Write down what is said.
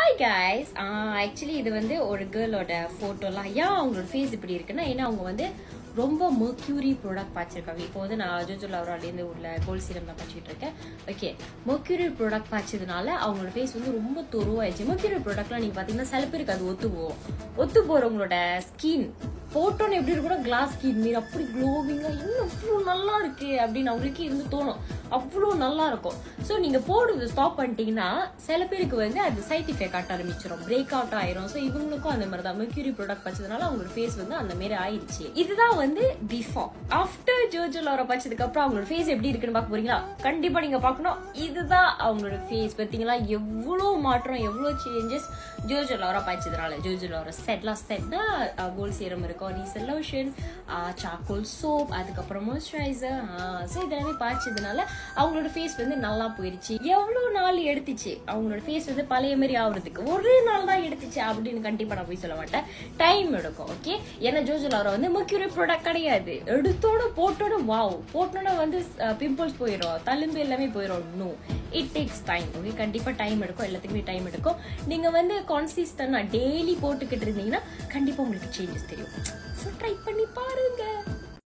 hi guys actually இது வந்து ஒரு கேர்ளோட ஃபோட்டோலாம் ஏன் அவங்களோட ஃபேஸ் இப்படி இருக்குன்னா ஏன்னா அவங்க வந்து ரொம்ப மர்க்யூரி ப்ராடக்ட் பார்த்துருக்காங்க இப்போ வந்து நான் ஜோஜோ லவராலேருந்து உள்ள கோல்ட் சீரம் தான் படிச்சுட்டு இருக்கேன் ஓகே மர்க்யூரி ப்ராடக்ட் பார்த்ததுனால அவங்களோட ஃபேஸ் வந்து ரொம்ப துருவாயிடுச்சு மர்க்யூரி ப்ராடக்ட்லாம் நீங்கள் பார்த்தீங்கன்னா சில பேருக்கு அது ஒத்து போகும் ஒத்து போகிறவங்களோட ஸ்கின் போட்டோன்னு எப்படி இருக்கும் கிளாஸ் ஸ்கின் மீர் அப்படி க்ளோவிங்காக இன்னும் அவ்வளோ நல்லா இருக்கு அப்படின்னு அவங்களுக்கு இருந்து தோணும் அவ்வளோ நல்லா இருக்கும் ஸோ நீங்கள் போடுறது ஸ்டாப் பண்ணிட்டீங்கன்னா சில பேருக்கு வந்து அது சைட் எஃபெக்ட் காட்ட ஆரம்பிச்சிடும் பிரேக் அவுட் ஆயிரும் ஸோ இவங்களுக்கும் அந்த மாதிரி தான் மெக்யூரி ப்ராடக்ட் பச்சதுனால அவங்களோட ஃபேஸ் வந்து அந்த மாதிரி ஆயிடுச்சு இதுதான் வந்து பிஃபார் ஆஃப்டர் ஜோஜோ லவரை பச்சதுக்கு அப்புறம் அவங்களோட ஃபேஸ் எப்படி இருக்குன்னு பார்க்க போறீங்களா கண்டிப்பா நீங்க பார்க்கணும் இதுதான் அவங்களோட ஃபேஸ் பார்த்தீங்களா எவ்வளோ மாற்றம் எவ்வளோ சேஞ்சஸ் ஜோஜோ லவரா பாய்ச்சதுனால ஜோஜோ லவரா செட்லாம் செட்னா கோல் சீரம் இருக்கும் நீசல் லோஷன் சாக்கோல் சோப் அதுக்கப்புறம் மாய்ஸ்சரைசர் ஸோ இதெல்லாமே பாய்ச்சதுனால அவங்களோட ஃபேஸ் வந்து நல்லா போயிருச்சு எவ்வளோ நாள் எடுத்துச்சு அவங்களோட ஃபேஸ் வந்து பழைய மாதிரி ஆகுறதுக்கு ஒரே நாள் தான் எடுத்துச்சு அப்படின்னு கண்டிப்பா நான் போய் சொல்ல மாட்டேன் டைம் எடுக்கும் ஓகே ஏன்னா ஜோஜோ லவரா வந்து முக்கிய ப்ராடக்ட் கிடையாது எடுத்தோட போட்டோட வாவ் போட்டோட வந்து பிம்பிள்ஸ் போயிடும் தழும்பு எல்லாமே போயிடும் no it takes time okay கண்டிப்பா டைம் எடுக்கும் எல்லாத்துக்குமே டைம் எடுக்கும் நீங்க வந்து கான்சிஸ்டன்டா டெய்லி போட்டுக்கிட்டு இருந்தீங்கன்னா கண்டிப்பா உங்களுக்கு சேஞ்சஸ் தெரியும் ஸோ ட்ரை பண்ணி பாருங்க